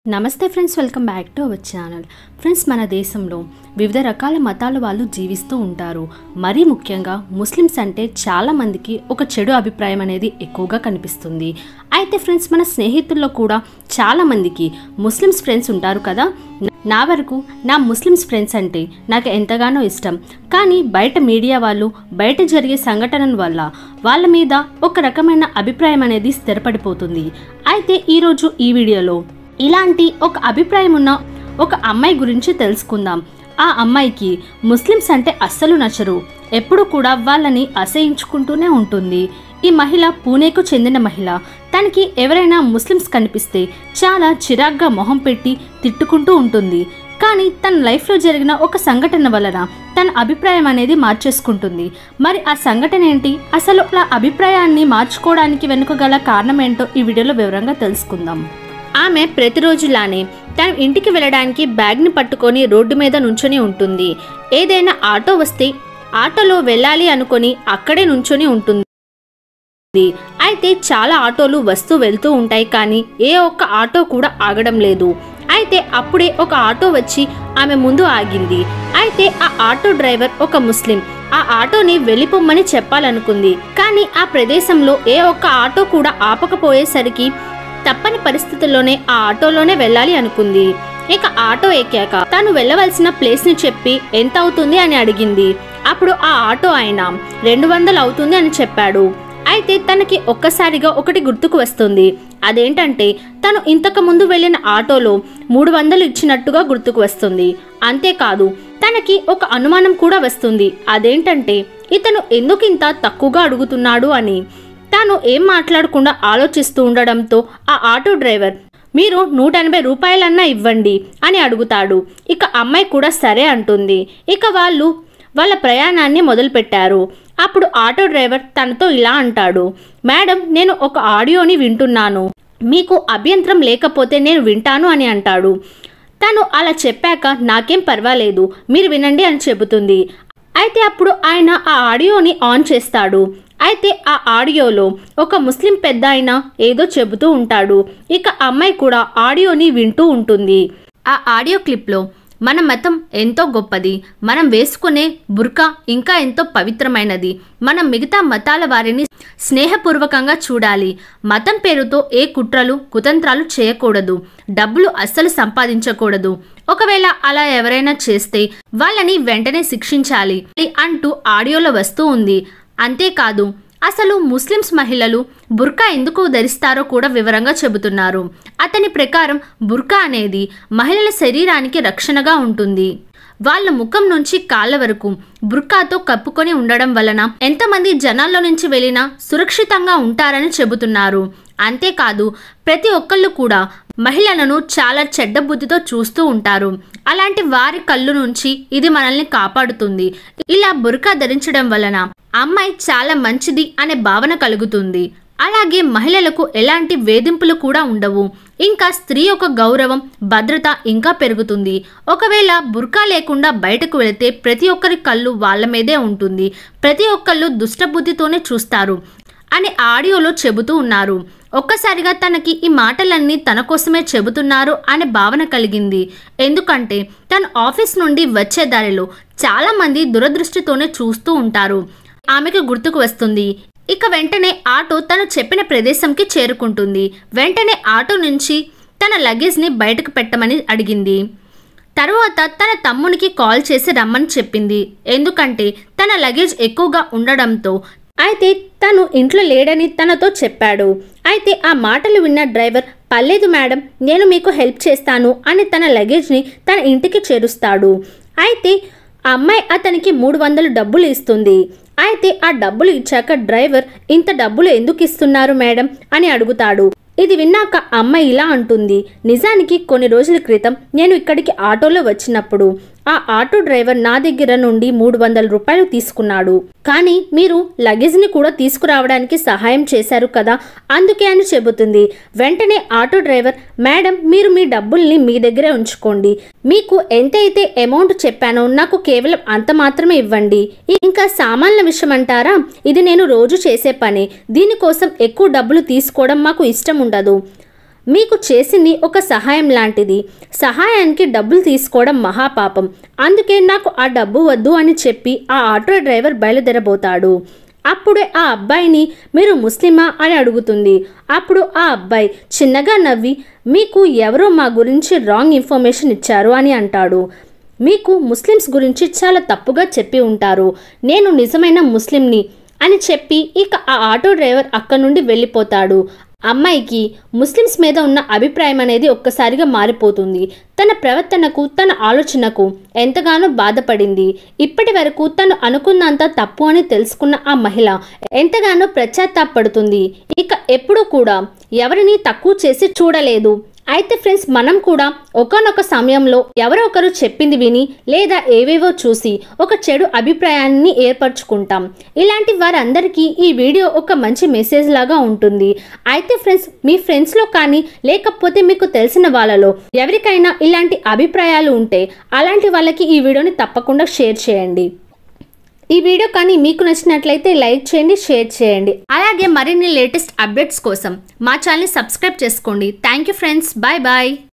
నమస్తే friends welcome back to our channel friends మన దేశంలో వివిధ రకాల మతాల వాళ్ళు జీవిస్తూ ఉంటారు మరీ ముఖ్యంగా ముస్లిమ్స్ అంటే చాలా మందికి ఒక చెడు అభిప్రాయం అనేది ఎక్కువగా కనిపిస్తుంది అయితే ఫ్రెండ్స్ మన స్నేహితుల్లో కూడా చాలా మందికి ముస్లిమ్స్ ఫ్రెండ్స్ ఉంటారు కదా నా వరకు నా ముస్లిమ్స్ ఫ్రెండ్స్ అంటే నాకు ఎంతగానో ఇష్టం కానీ బయట మీడియా వాళ్ళు బయట జరిగే సంఘటనల వల్ల వాళ్ళ మీద ఒక రకమైన అభిప్రాయం అనేది స్థిరపడిపోతుంది అయితే ఈరోజు ఈ వీడియోలో ఇలాంటి ఒక అభిప్రాయం ఉన్న ఒక అమ్మాయి గురించి తెలుసుకుందాం ఆ అమ్మాయికి ముస్లిమ్స్ అంటే అస్సలు నచ్చరు ఎప్పుడు కూడా వాళ్ళని అసహించుకుంటూనే ఉంటుంది ఈ మహిళ పూణేకు చెందిన మహిళ తనకి ఎవరైనా ముస్లిమ్స్ కనిపిస్తే చాలా చిరాగ్గా మొహం పెట్టి తిట్టుకుంటూ ఉంటుంది కానీ తన లైఫ్లో జరిగిన ఒక సంఘటన వలన తన అభిప్రాయం అనేది మార్చేసుకుంటుంది మరి ఆ సంఘటన ఏంటి అసలు ఆ అభిప్రాయాన్ని మార్చుకోవడానికి వెనుక గల కారణం ఏంటో ఈ వీడియోలో వివరంగా తెలుసుకుందాం ఆమె ప్రతిరోజులానే తన ఇంటికి వెళ్ళడానికి బ్యాగ్ని పట్టుకొని రోడ్డు మీద నుంచొని ఉంటుంది ఏదైనా ఆటో వస్తే ఆటోలో వెళ్ళాలి అనుకొని అక్కడే నుంచొని ఉంటుంది అయితే చాలా ఆటోలు వస్తూ వెళ్తూ ఉంటాయి కానీ ఏ ఒక్క ఆటో కూడా ఆగడం లేదు అయితే అప్పుడే ఒక ఆటో వచ్చి ఆమె ముందు ఆగింది అయితే ఆ ఆటో డ్రైవర్ ఒక ముస్లిం ఆ ఆటోని వెళ్ళిపోమ్మని చెప్పాలనుకుంది కానీ ఆ ప్రదేశంలో ఏ ఒక్క ఆటో కూడా ఆపకపోయేసరికి తప్పని పరిస్థితుల్లోనే ఆ ఆటోలోనే వెళ్ళాలి అనుకుంది ఇక ఆటో ఎక్కాక తాను వెళ్ళవలసిన ప్లేస్ ని చెప్పి ఎంత అవుతుంది అని అడిగింది అప్పుడు ఆ ఆటో ఆయన రెండు వందలు అవుతుంది అని చెప్పాడు అయితే తనకి ఒక్కసారిగా ఒకటి గుర్తుకు వస్తుంది అదేంటంటే తను ఇంతకు ముందు వెళ్ళిన ఆటోలో మూడు వందలు ఇచ్చినట్టుగా గుర్తుకు వస్తుంది అంతేకాదు తనకి ఒక అనుమానం కూడా వస్తుంది అదేంటంటే ఇతను ఎందుకు ఇంత తక్కువగా అడుగుతున్నాడు అని తాను ఏం మాట్లాడకుండా ఆలోచిస్తూ ఉండడంతో ఆ ఆటో డ్రైవర్ మీరు నూట ఎనభై రూపాయలన్నా ఇవ్వండి అని అడుగుతాడు ఇక అమ్మాయి కూడా సరే అంటుంది ఇక వాళ్ళు వాళ్ళ ప్రయాణాన్ని మొదలుపెట్టారు అప్పుడు ఆటో డ్రైవర్ తనతో ఇలా అంటాడు మేడం నేను ఒక ఆడియోని వింటున్నాను మీకు అభ్యంతరం లేకపోతే నేను వింటాను అని అంటాడు తను అలా చెప్పాక నాకేం పర్వాలేదు మీరు వినండి అని చెబుతుంది అయితే అప్పుడు ఆయన ఆ ఆడియోని ఆన్ చేస్తాడు అయితే ఆ ఆడియోలో ఒక ముస్లిం పెద్ద ఆయన ఏదో చెబుతూ ఉంటాడు ఇక అమ్మాయి కూడా ఆడియోని వింటూ ఉంటుంది ఆ ఆడియో క్లిప్లో మన మతం ఎంతో గొప్పది మనం వేసుకునే బుర్కా ఇంకా ఎంతో పవిత్రమైనది మనం మిగతా మతాల వారిని స్నేహపూర్వకంగా చూడాలి మతం పేరుతో ఏ కుట్రలు కుతంత్రాలు చేయకూడదు డబ్బులు అస్సలు సంపాదించకూడదు ఒకవేళ అలా ఎవరైనా చేస్తే వాళ్ళని వెంటనే శిక్షించాలి అంటూ ఆడియోలో వస్తూ ఉంది అంతేకాదు అసలు ముస్లిమ్స్ మహిళలు బుర్కా ఎందుకు ధరిస్తారో కూడా వివరంగా చెబుతున్నారు అతని ప్రకారం బుర్కా అనేది మహిళల శరీరానికి రక్షణగా ఉంటుంది వాళ్ళ ముఖం నుంచి కాళ్ళ వరకు బుర్కాతో కప్పుకొని ఉండడం వలన ఎంతమంది జనాల్లో నుంచి వెళ్ళినా సురక్షితంగా ఉంటారని చెబుతున్నారు అంతేకాదు ప్రతి ఒక్కళ్ళు కూడా మహిళలను చాలా చెడ్డ బుద్ధితో చూస్తూ ఉంటారు అలాంటి వారి కళ్ళు నుంచి ఇది మనల్ని కాపాడుతుంది ఇలా బురకా ధరించడం వలన అమ్మాయి చాలా మంచిది అనే భావన కలుగుతుంది అలాగే మహిళలకు ఎలాంటి వేధింపులు కూడా ఉండవు ఇంకా స్త్రీ యొక్క గౌరవం భద్రత ఇంకా పెరుగుతుంది ఒకవేళ బుర్కా లేకుండా బయటకు వెళితే ప్రతి ఒక్కరి కళ్ళు వాళ్ళ మీదే ఉంటుంది ప్రతి ఒక్కళ్ళు దుష్టబుద్ధితోనే చూస్తారు అని ఆడియోలో చెబుతూ ఉన్నారు ఒక్కసారిగా తనకి ఈ మాటలన్నీ తన కోసమే చెబుతున్నారు అనే భావన కలిగింది ఎందుకంటే తన ఆఫీస్ నుండి వచ్చే దారిలో చాలామంది దురదృష్టితోనే చూస్తూ ఉంటారు ఆమెకు గుర్తుకు వస్తుంది ఇక వెంటనే ఆటో తను చెప్పిన ప్రదేశంకి చేరుకుంటుంది వెంటనే ఆటో నుంచి తన లగేజ్ని బయటకు పెట్టమని అడిగింది తరువాత తన తమ్మునికి కాల్ చేసి రమ్మని చెప్పింది ఎందుకంటే తన లగేజ్ ఎక్కువగా ఉండడంతో అయితే తను ఇంట్లో లేడని తనతో చెప్పాడు అయితే ఆ మాటలు విన్న డ్రైవర్ పర్లేదు మేడం నేను మీకు హెల్ప్ చేస్తాను అని తన లగేజ్ని తన ఇంటికి చేరుస్తాడు అయితే ఆ అమ్మాయి అతనికి మూడు వందలు డబ్బులు ఇస్తుంది అయితే ఆ డబ్బులు ఇచ్చాక డ్రైవర్ ఇంత డబ్బులు ఎందుకు ఇస్తున్నారు మేడం అని అడుగుతాడు ఇది విన్నాక అమ్మాయి ఇలా అంటుంది నిజానికి కొన్ని రోజుల క్రితం నేను ఇక్కడికి ఆటోలో వచ్చినప్పుడు ఆ ఆటో డ్రైవర్ నా దగ్గర నుండి మూడు వందల రూపాయలు తీసుకున్నాడు కానీ మీరు లగేజ్ని కూడా తీసుకురావడానికి సహాయం చేశారు కదా అందుకే అని చెబుతుంది వెంటనే ఆటో డ్రైవర్ మేడం మీరు మీ డబ్బుల్ని మీ దగ్గరే ఉంచుకోండి మీకు ఎంతైతే అమౌంట్ చెప్పానో నాకు కేవలం అంత మాత్రమే ఇవ్వండి ఇంకా సామాన్ల విషయం అంటారా ఇది నేను రోజు చేసే పని దీనికోసం ఎక్కువ డబ్బులు తీసుకోవడం మాకు ఇష్టం ఉండదు మీకు చేసింది ఒక సహాయం లాంటిది సహాయానికి డబ్బులు తీసుకోవడం మహాపాపం అందుకే నాకు ఆ డబ్బు వద్దు అని చెప్పి ఆ ఆటో డ్రైవర్ బయలుదేరబోతాడు అప్పుడే ఆ అబ్బాయిని మీరు ముస్లిమా అని అడుగుతుంది అప్పుడు ఆ అబ్బాయి చిన్నగా నవ్వి మీకు ఎవరో మా గురించి రాంగ్ ఇన్ఫర్మేషన్ ఇచ్చారు అని అంటాడు మీకు ముస్లిమ్స్ గురించి చాలా తప్పుగా చెప్పి ఉంటారు నేను నిజమైన ముస్లింని అని చెప్పి ఇక ఆ ఆటో డ్రైవర్ అక్కడి నుండి వెళ్ళిపోతాడు అమ్మాయికి ముస్లిమ్స్ మీద ఉన్న అభిప్రాయం అనేది ఒక్కసారిగా మారిపోతుంది తన ప్రవర్తనకు తన ఆలోచనకు ఎంతగానో బాధపడింది ఇప్పటి వరకు తను అనుకున్నంత తప్పు అని తెలుసుకున్న ఆ మహిళ ఎంతగానో పశ్చాత్తాపడుతుంది ఇక ఎప్పుడూ కూడా ఎవరిని తక్కువ చేసి చూడలేదు అయితే ఫ్రెండ్స్ మనం కూడా ఒకనొక సమయంలో ఎవరో ఒకరు చెప్పింది విని లేదా ఏవేవో చూసి ఒక చెడు అభిప్రాయాన్ని ఏర్పరచుకుంటాం ఇలాంటి వారందరికీ ఈ వీడియో ఒక మంచి మెసేజ్ లాగా ఉంటుంది అయితే ఫ్రెండ్స్ మీ ఫ్రెండ్స్లో కానీ లేకపోతే మీకు తెలిసిన వాళ్ళలో ఎవరికైనా ఇలాంటి అభిప్రాయాలు ఉంటే అలాంటి వాళ్ళకి ఈ వీడియోని తప్పకుండా షేర్ చేయండి ఈ వీడియో కానీ మీకు నచ్చినట్లయితే లైక్ చేయండి షేర్ చేయండి అలాగే మరిన్ని లేటెస్ట్ అప్డేట్స్ కోసం మా ఛానల్ని సబ్స్క్రైబ్ చేసుకోండి thank you friends bye bye